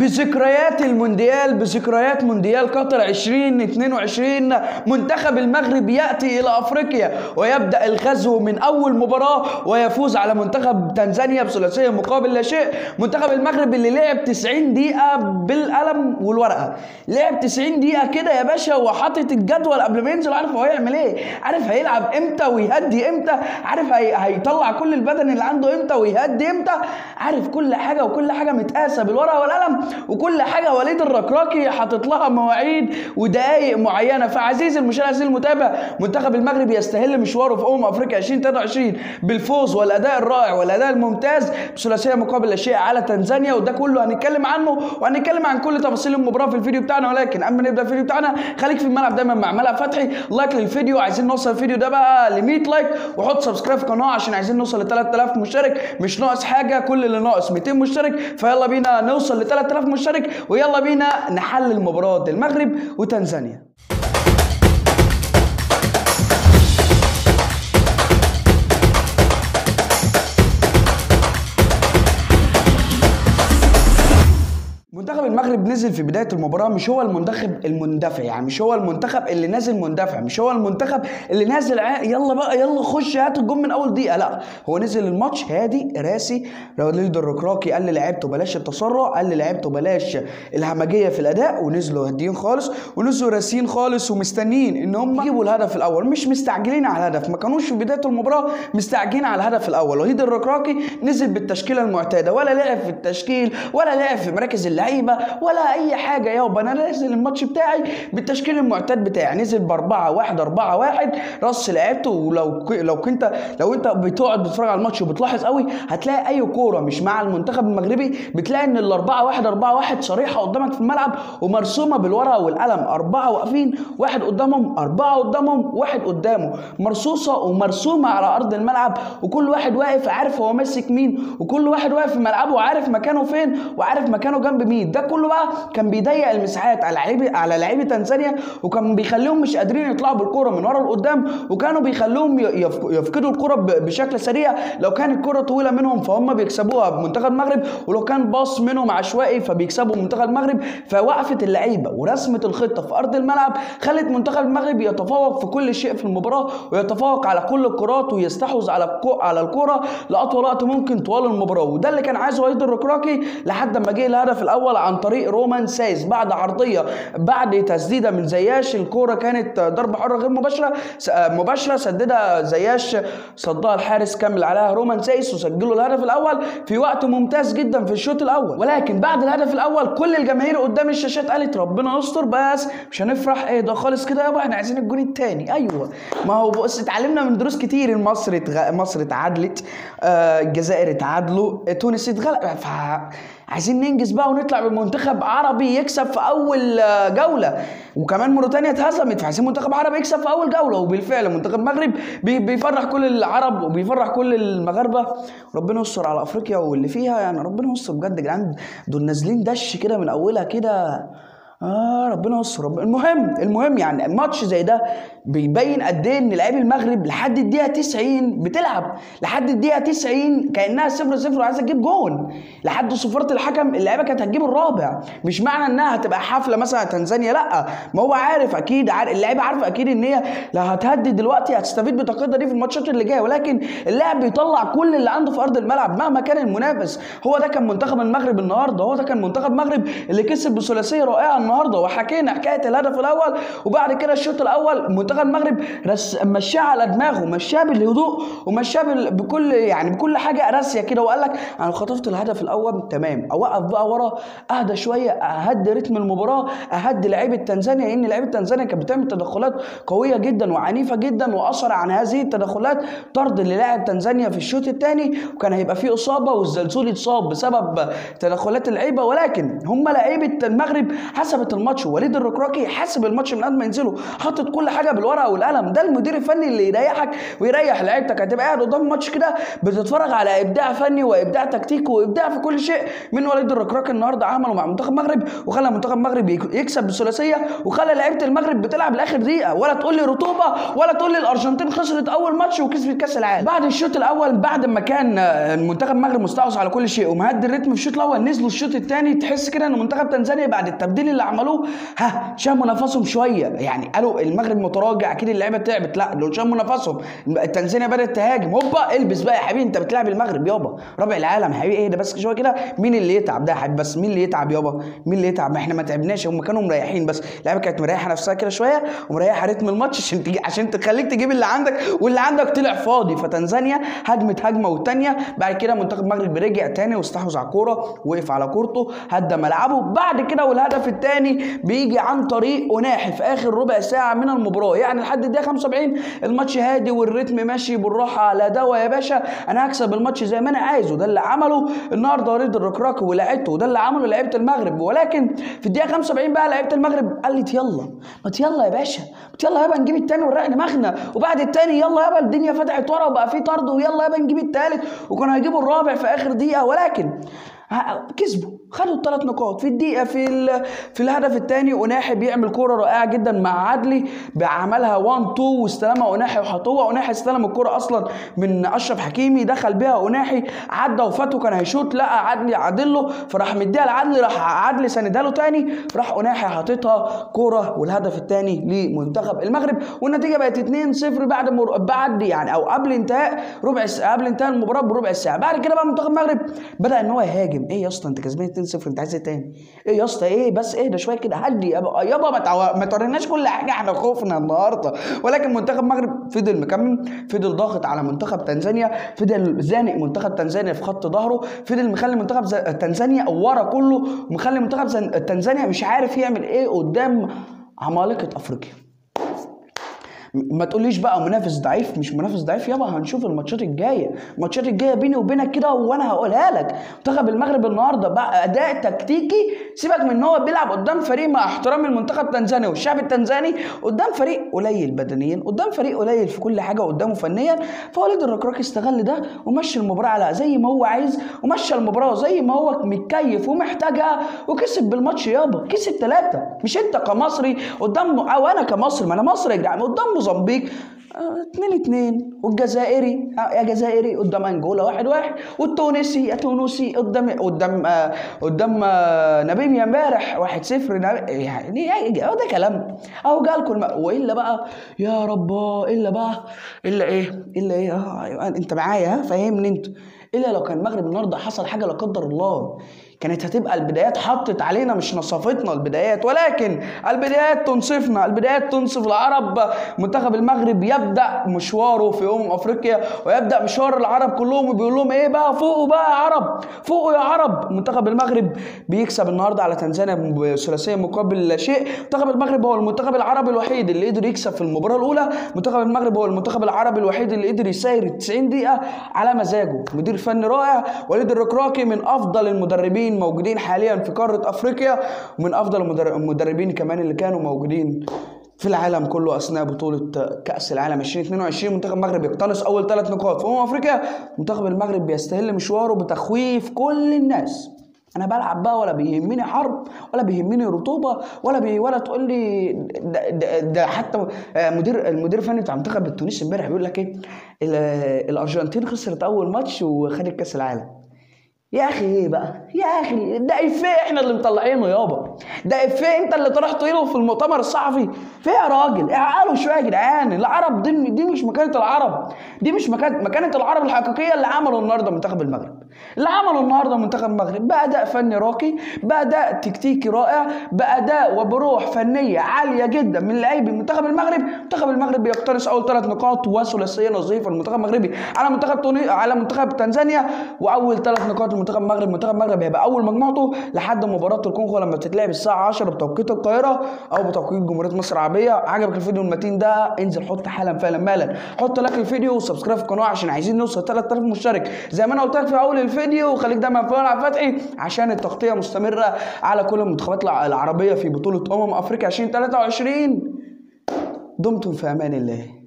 بذكريات المونديال بذكريات مونديال قطر 2022 منتخب المغرب ياتي الى افريقيا ويبدا الغزو من اول مباراه ويفوز على منتخب تنزانيا بثلاثيه مقابل لا شيء منتخب المغرب اللي لعب 90 دقيقه بالقلم والورقه لعب 90 دقيقه كده يا باشا وحاطط الجدول قبل ما ينزل عارف هو هيعمل ايه عارف هيلعب امتى ويهدي امتى عارف هي... هيطلع كل البدن اللي عنده امتى ويهدي امتى عارف كل حاجه وكل حاجه متقاسه بالورقه والقلم وكل حاجه وليد الركراكي حاطط لها مواعيد ودقائق معينه فعزيزي المشاهد عزيزي المتابع منتخب المغرب يستهل مشواره في امم افريقيا 2023 بالفوز والاداء الرائع والاداء الممتاز بثلاثيه مقابل لا شيء على تنزانيا وده كله هنتكلم عنه وهنتكلم عن كل تفاصيل المباراه في الفيديو بتاعنا ولكن قبل ما نبدا الفيديو بتاعنا خليك في الملعب دايما مع ملعب فتحي لايك للفيديو عايزين نوصل الفيديو ده بقى ل 100 لايك وحط سبسكرايب في القناه عشان عايزين نوصل ل 3000 مشترك مش ناقص حاجه كل اللي ناقص 200 مشترك فيلا بينا نوصل ل 3000 مشترك ويلا بينا نحلل مباراه المغرب وتنزانيا منتخب المغرب نزل في بدايه المباراه مش هو المنتخب المندفع يعني مش هو المنتخب اللي نازل مندفع مش هو المنتخب اللي نازل ع... يلا بقى يلا خش هات الجون من اول دقيقه لا هو نزل الماتش هادي راسي وليد الركراكي قال للعيبته بلاش التسرع قال للعيبته بلاش الهمجيه في الاداء ونزلوا هاديين خالص ونزلوا راسيين خالص ومستنيين ان هم يجيبوا الهدف الاول مش مستعجلين على الهدف ما كانوش في بدايه المباراه مستعجلين على الهدف الاول وليد الركراكي نزل بالتشكيله المعتاده ولا لعب في التشكيل ولا لعب في مراكز اللعيبه ولا اي حاجه يابا انا نازل الماتش بتاعي بالتشكيل المعتاد بتاعي نزل باربعه واحد اربعه واحد رص لعبته ولو ك... لو كنت لو انت بتقعد بتتفرج على الماتش وبتلاحظ قوي هتلاقي اي كوره مش مع المنتخب المغربي بتلاقي ان الاربعه واحد اربعه واحد صريحه قدامك في الملعب ومرسومه بالورقه والقلم اربعه واقفين واحد قدامهم اربعه قدامهم واحد قدامه مرصوصه ومرسومه على ارض الملعب وكل واحد واقف عارف هو ماسك مين وكل واحد واقف في ملعبه وعارف مكانه فين وعارف مكانه جنب مين ده كله بقى كان بيضيق المساحات على لعيبه على لعيبه تنزانيا وكان بيخليهم مش قادرين يطلعوا بالكره من ورا لقدام وكانوا بيخلوهم يف- يفقدوا الكره ب- بشكل سريع لو كانت الكره طويله منهم فهم بيكسبوها بمنتخب المغرب ولو كان باص منهم عشوائي فبيكسبوا منتخب المغرب فوقفت اللعيبه ورسمه الخطه في ارض الملعب خلت منتخب المغرب يتفوق في كل شيء في المباراه ويتفوق على كل الكرات ويستحوذ على الكو على الكره لاطول وقت ممكن طوال المباراه وده اللي كان عايزه وليد الركراكي لحد ما جه الهدف الاول عن طريق رومان سايز بعد عرضيه بعد تسديده من زياش الكوره كانت ضربه حره غير مباشره س- مباشره سددها زياش صدها الحارس كمل عليها رومان سايس وسجلوا الهدف الاول في وقت ممتاز جدا في الشوط الاول ولكن بعد الهدف الاول كل الجماهير قدام الشاشات قالت ربنا يستر بس مش هنفرح ايه ده خالص كده يابا احنا عايزين الجون الثاني ايوه ما هو بص اتعلمنا من دروس كتير مصر اتغ... مصر اتعادلت آه الجزائر اتعادلوا تونس اتغلب ف... عايزين ننجز بقى ونطلع بمنتخب عربي يكسب في اول آه، جوله وكمان موريتانيا اتهزمت فعايزين منتخب عربي يكسب في اول جوله وبالفعل منتخب المغرب بي- بيفرح كل العرب وبيفرح كل المغاربه ربنا يستر على افريقيا واللي فيها يعني ربنا يستر بجد يا جدعان دول نازلين دش كده من اولها كده اه ربنا يستر رب... المهم المهم يعني الماتش زي ده بيبين قد ايه ان لاعبي المغرب لحد الدقيقه 90 بتلعب لحد الدقيقه 90 كانها 0 0 وعايزه تجيب جون لحد صفاره الحكم اللعيبه كانت هتجيب الرابع مش معنى انها هتبقى حفله مثلا تنزانيا لا ما هو عارف اكيد عارف اللعيبه عارفه اكيد ان هي لا هتهدد دلوقتي هتستفيد بطاقتها دي في الماتشات اللي جايه ولكن اللاعب بيطلع كل اللي عنده في ارض الملعب مهما كان المنافس هو ده كان منتخب المغرب النهارده هو ده كان منتخب المغرب اللي كسب بثلاثيه رائعه النهارده وحكينا حكايه الهدف الاول وبعد كده الشوط الاول منتخب المغرب رس مشاه على دماغه مشاه بالهدوء ومشاه بال- بكل يعني بكل حاجه راسيه كده وقال لك انا خطفت الهدف الاول تمام اوقف بقى ورا اهدى شويه اهدي رتم المباراه اهدي لعيبه تنزانيا لان لعيبه تنزانيا كانت بتعمل تدخلات قويه جدا وعنيفه جدا واثر عن هذه التدخلات طرد للاعب تنزانيا في الشوط الثاني وكان هيبقى فيه اصابه والزلزول اتصاب بسبب تدخلات اللعيبه ولكن هم لعيبه المغرب حسبت الماتش وليد الركراكي حسب الماتش من قبل ما ينزلوا حطت كل حاجه بالورقه والقلم ده المدير الفني اللي يريحك ويريح لعيبتك هتبقى قاعد قدام الماتش كده بتتفرج على ابداع فني وابداع تكتيكي وابداع في كل شيء من وليد الركراكي النهارده عمله مع منتخب المغرب وخلى منتخب المغرب يك- يكسب بالثلاثيه وخلى لعيبه المغرب بتلعب لاخر دقيقه ولا تقول لي رطوبه ولا تقول لي الارجنتين خسرت اول ماتش وكسبت كاس العالم بعد الشوط الاول بعد ما كان آه، منتخب المغرب مستحوذ على كل شيء ومهدي الريتم في الشوط الاول نزلوا الشوط الثاني تحس كده ان منتخب تنزانيا بعد التبديل اللي عملوه ها شموا نفسهم شويه يعني قالوا المغرب متراجع اكيد اللعيبه تعبت لا دول شموا نفسهم تنزانيا بدات تهاجم هوبا البس بقى يا حبيبي انت بتلعب المغرب يابا رابع العالم يا حبيبي ايه ده بس شويه كده مين اللي يتعب ده يا حبيبي بس مين اللي يتعب يابا مين اللي يتعب ما احنا ما تعبناش هم كانوا مريحين بس اللعيبه كانت مريحه نفسها كده شويه ومريحه رتم الماتش عشان تجي عشان تخليك تجيب اللي عندك واللي عندك طلع فاضي فتنزانيا هجمت هجمه والتانيه بعد كده منتخب المغرب رجع تاني واستحوذ على الكوره وقف على كورته هدى ملعبه بعد كده والهدف الثاني بيجي عن طريق اناحي في اخر ربع ساعه من المباراه يعني لحد الدقيقه 75 الماتش هادي والريتم ماشي بالراحه على دوا يا باشا انا هكسب الماتش زي ما انا عايزه ده اللي عمله النهارده وليد الركراكي ولاعيبته وده اللي عمله لعيبه المغرب ولكن في الدقيقه 75 بقى لعيبه المغرب قالت يلا ما يلا يا باشا ما يلا يابا نجيب التاني ونريح دماغنا وبعد التاني يلا يابا الدنيا فتحت ورا وبقى في طرد ويلا يابا نجيب التالت وكانوا هيجيبوا الرابع في اخر دقيقه ولكن ه- كسبوا خدوا الثلاث نقاط في الدقيقه في ال- في الهدف الثاني اناحي بيعمل كوره رائعه جدا مع عدلي بعملها 1 2 واستلمها اناحي وحطوها اناحي استلم الكوره اصلا من اشرف حكيمي دخل بيها اناحي عدى وفاته كان هيشوط لقى عدلي عادل له فراح مديها لعدلي راح عدلي سندها له تاني راح اناحي حاططها كوره والهدف الثاني لمنتخب المغرب والنتيجه بقت 2-0 بعد مر... بعد يعني او قبل انتهاء ربع ساعه قبل انتهاء المباراه بربع ساعه بعد كده بقى منتخب المغرب بدا ان هو يهاجم ايه يا اسطى انت كسبان 2-0 انت عايز ايه تاني ايه يا اسطى ايه بس ايه ده شويه كده هدي يابا يابا ما تعو... ما توريناش كل حاجه احنا خوفنا النهارده ولكن منتخب المغرب فضل مكمل فضل ضاغط على منتخب تنزانيا فضل زانق منتخب تنزانيا في خط ظهره فضل مخلي منتخب ز... تنزانيا ورا كله ومخلي منتخب زن... تنزانيا مش عارف يعمل ايه قدام عمالقه افريقيا ما تقوليش بقى منافس ضعيف مش منافس ضعيف يابا هنشوف الماتشات الجايه الماتشات الجايه بيني وبينك كده وانا هقولها لك منتخب المغرب النهارده بقى اداء تكتيكي سيبك من ان هو بيلعب قدام فريق مع احترامي المنتخب التنزاني والشعب التنزاني قدام فريق قليل بدنيا قدام فريق قليل في كل حاجه قدامه فنيا فوليد الركراكي استغل ده ومشي المباراه على زي ما هو عايز ومشى المباراه زي ما هو متكيف ومحتاجها وكسب بالماتش يابا كسب ثلاثه مش انت كمصري قدام او انا كمصري ما انا مصري يا جدعان قدام موزمبيق آه، اتنين اتنين والجزائري آه، يا جزائري قدام انجولا واحد واحد والتونسي يا تونسي قدام قدام آه قدام آه ناميبيا امبارح واحد صفر نامي- يعني يعني هو ده كلام اهو جالكم الم... والا بقى يا رب الا بقى الا ايه الا ايه اه أيوة، انت معايا ها فاهمني انت الا لو كان المغرب النهارده حصل حاجه لا قدر الله كانت هتبقى البدايات حطت علينا مش نصفتنا البدايات ولكن البدايات تنصفنا البدايات تنصف العرب منتخب المغرب يبدا مشواره في امم افريقيا ويبدا مشوار العرب كلهم وبيقول لهم ايه بقى فوقوا بقى يا عرب فوقوا يا عرب منتخب المغرب بيكسب النهارده على تنزانيا بثلاثيه مقابل لا شيء منتخب المغرب هو المنتخب العربي الوحيد اللي قدر يكسب في المباراه الاولى منتخب المغرب هو المنتخب العربي الوحيد اللي قدر يسير 90 دقيقه على مزاجه مدير فني رائع وليد الركراكي من افضل المدربين موجودين حاليا في قاره افريقيا ومن افضل المدر- المدربين كمان اللي كانوا موجودين في العالم كله اثناء بطوله كاس العالم 2022 منتخب المغرب يقتنص اول ثلاث نقاط في امم افريقيا منتخب المغرب بيستهل مشواره بتخويف كل الناس انا بلعب بقى ولا بيهمني حرب ولا بيهمني رطوبه ولا بي ولا تقول لي ده, ده, ده حتى آه، مدير المدير الفني بتاع المنتخب التونسي امبارح بيقول لك ايه ال- الارجنتين خسرت اول ماتش وخدت كاس العالم يا اخي ايه بقى يا اخي ده افيه احنا اللي مطلعينه يابا ده افيه انت اللي طرحته له في المؤتمر الصحفي في يا راجل اعقلوا شويه يا جدعان العرب دي دي مش مكانه العرب دي مش مكانه مكانه العرب الحقيقيه اللي عملوا النهارده منتخب المغرب اللي عملوا النهارده منتخب المغرب باداء فني راقي باداء تكتيكي رائع باداء وبروح فنيه عاليه جدا من لاعبي منتخب المغرب منتخب المغرب بيقتنص اول ثلاث نقاط وثلاثيه نظيفه المنتخب المغربي على منتخب توني على منتخب تنزانيا واول ثلاث نقاط لمنتخب المغرب منتخب المغرب هيبقى اول مجموعته لحد مباراه الكونغو لما بتتلعب الساعه 10 بتوقيت القاهره او بتوقيت جمهوريه مصر العربيه عجبك الفيديو المتين ده انزل حط حالا فعلا مالا حط لايك الفيديو وسبسكرايب في القناه عشان عايزين نوصل 3000 مشترك زي ما انا قلت لك في اول الفيديو وخليك دايما فاهم على فتحي عشان التغطيه مستمره على كل المنتخبات الع- العربيه في بطوله امم افريقيا 2023 دمتم في امان الله